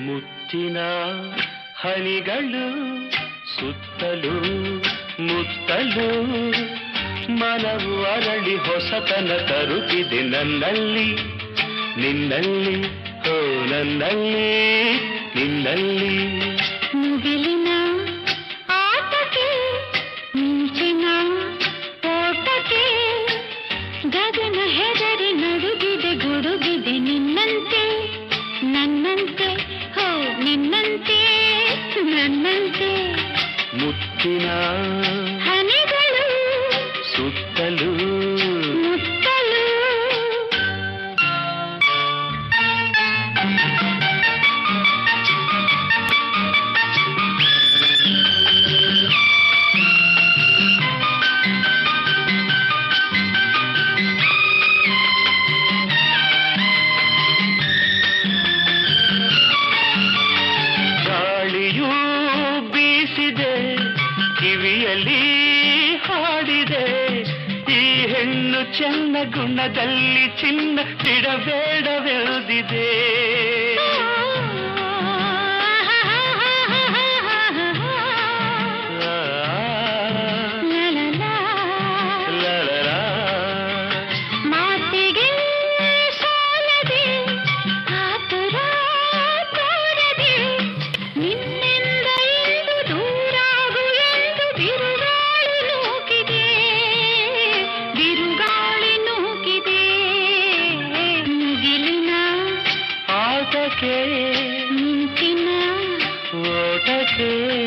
ಮುತ್ತಿನ ಹನಿಗಳು ಸುತ್ತಲೂ ಮುತ್ತಲು ಮನವು ಅರಳಿ ಹೊಸತನ ತರುತ್ತಿದೆ ನನ್ನಲ್ಲಿ ನಿನ್ನಲ್ಲಿ ಓ ನನ್ನಲ್ಲಿ ನಿನ್ನಲ್ಲಿ ಮುಗಿಲಿನ ಆಟಕ್ಕೆ ಮಿಂಚಿನ ಓಟಕ್ಕೆ ಗಗನ ಹೆದರಿ ನಡುಗಿದೆ ಗುಡುಗಿದೆ ನಿನ್ನಂತೆ ನನ್ನಂತೆ ಹೋ ನಿನ್ನಂತೆ ನನ್ನಂತೆ ಮುತ್ತಿನ ಹನಿಗಳು ಸುತ್ತಲೂ ಮುತ್ತಲು ಗಾಳಿಯೂ ಬೀಸಿದೆ ಕಿವಿಯಲ್ಲಿ ಹಾಡಿದೆ ಈ ಹೆಣ್ಣು ಚೆನ್ನ ಗುಣದಲ್ಲಿ ಚಿನ್ನ ಬಿಡಬೇಡವೆಳೆದಿದೆ ಮಾತಿಗೆ ಸೋಲದೆ ಆತುರ ತೋರದೆ ನಿನ್ನಿಂದ ಇಂದು ದೂರಾಗು ಎಂದು ಬಿರುಗಾಳಿ ನೂಕಿದೆ ಬಿರುಗಾಳಿ ನೂಕಿದೆ ಮುಗಿಲಿನ ಆಟಕ್ಕೆ ಮಿಂಚಿನ ಓಟಕ್ಕೆ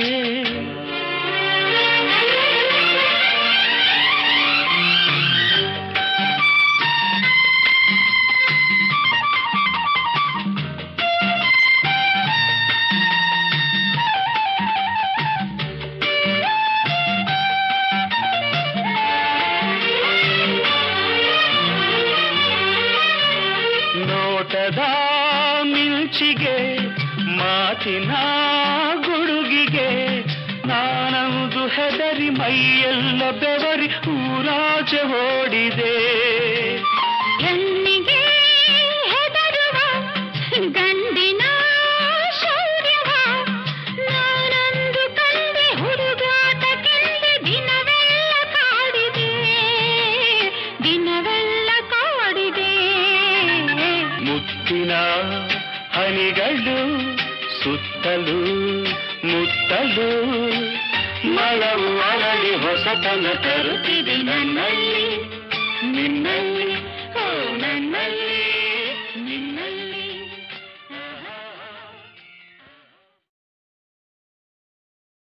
ನೋಟದ ಮಿಂಚಿಗೆ ಮಾತಿನ ಗುಡುಗಿಗೆ ನಾನಂದು ಹೆದರಿ ಮೈಯೆಲ್ಲ ಬೆವರಿ ಊರಾಚೆ ಓಡಿದೆ ಹೆಣ್ಣಿಗೆ ಹೆದರುವ ಗಂಡಿನ ಶೌರ್ಯವ ನಾನಂದು ಕಂಡೆ ಹುಡುಗಾಟಕ್ಕೆಂದೆ ದಿನವೆಲ್ಲ ಕಾಡಿದೆ ದಿನವೆಲ್ಲ ಕಾಡಿದೆ ಮುತ್ತಿನ ಹನಿಗಳು ಸುತ್ತಲೂ ಮುತ್ತಲು ಮಳವು ಅರಳಿ ಹೊಸತನ ತರುತ್ತಿದೆ ನನ್ನಲ್ಲಿ ನಿನ್ನಲ್ಲಿ